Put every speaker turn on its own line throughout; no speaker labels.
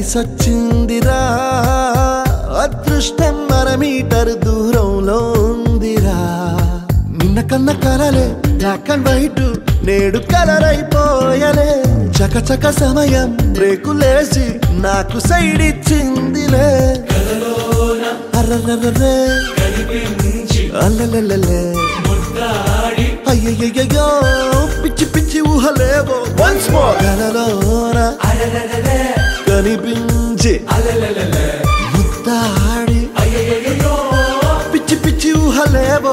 కలిసొచ్చిందిరా అదృష్టం అర మీటర్ దూరంలో ఉందిరా నిన్న కన్న కలలే బ్లాక్ అండ్ వైట్ నేడు కలర్ అయిపోయలే చకచక సమయం బ్రేకులేసి నాకు సైడ్ ఇచ్చిందిలే అర్రర్రర్రే అల్లలల్లలే అయ్యయ్యో పిచ్చి పిచ్చి ఊహలేవో వన్స్ మోర్ కలలోన కనిపించి ముద్దాడి పిచ్చి పిచ్చి ఊహలేవో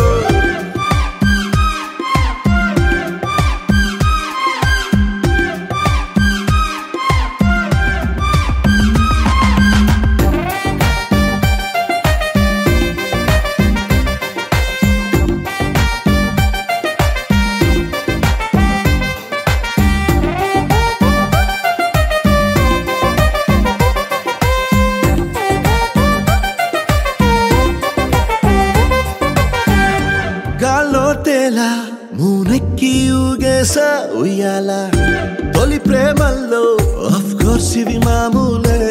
గాల్లో తేలా మూనెక్కి ఊగేస ఉయ్యాల తొలి ప్రేమల్లో ఆఫ్ కోర్స్ ఇవి మామూలే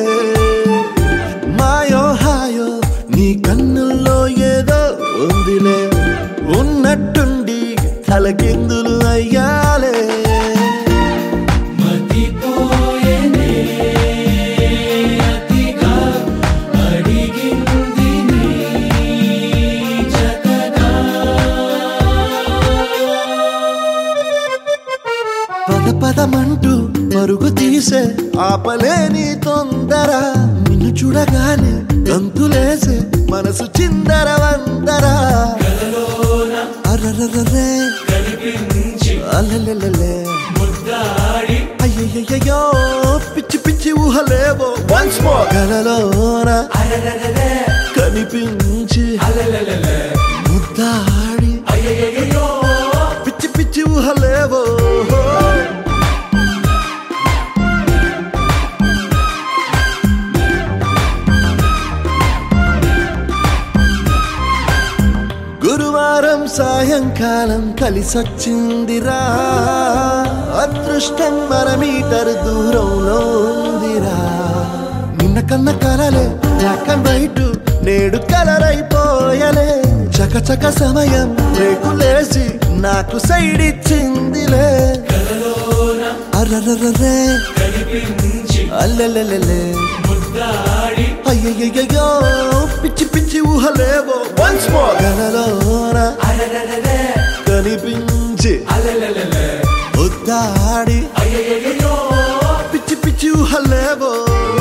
మాయో హాయో నీ కన్నుల్లో ఏదో ఉందిలే ఉన్నట్టుండి తలకిందులు అయ్యాలే పద పదమంటూ పరుగు తీసే ఆపలేని తొందర నిన్ను చూడగానే గంతులేసే మనసు చిందర వందర అర్రర్రర్రే అల్లెల్లెల్లె అయ్యయ్యో పిచ్చి పిచ్చి ఊహలేవో వన్స్ మోర్ కలలోన కనిపించి ముద్దాడి పిచ్చి పిచ్చి ఊహలేవో గురువారం సాయంకాలం కలిసొచ్చిందిరా అదృష్టం మన మీటర్ దూరంలో ఉందిరా నిన్న కన్న కలలే బ్లాక్ అండ్ వైట్ నేడు కలర్ అయిపోయలే చకచక సమయం రేకులేసి నాకు సైడ్ ఇచ్చిందిలే అర్రర్రర్రే అల్లెల్లెల్లె అయ్యయ్యో పిచ్చి పిచ్చి ఊహలేవో వన్స్ మోర్ కలలోన కనిపించి ముద్దాడి పిచ్చి పిచ్చి ఊహలేవో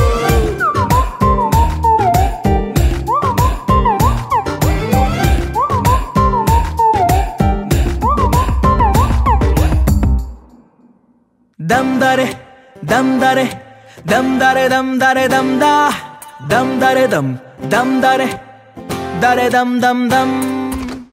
Dam dare, dam dare, dam dare, dam dare, dam da, dam dare, dam, dam dare, dare, dam, dam, dam.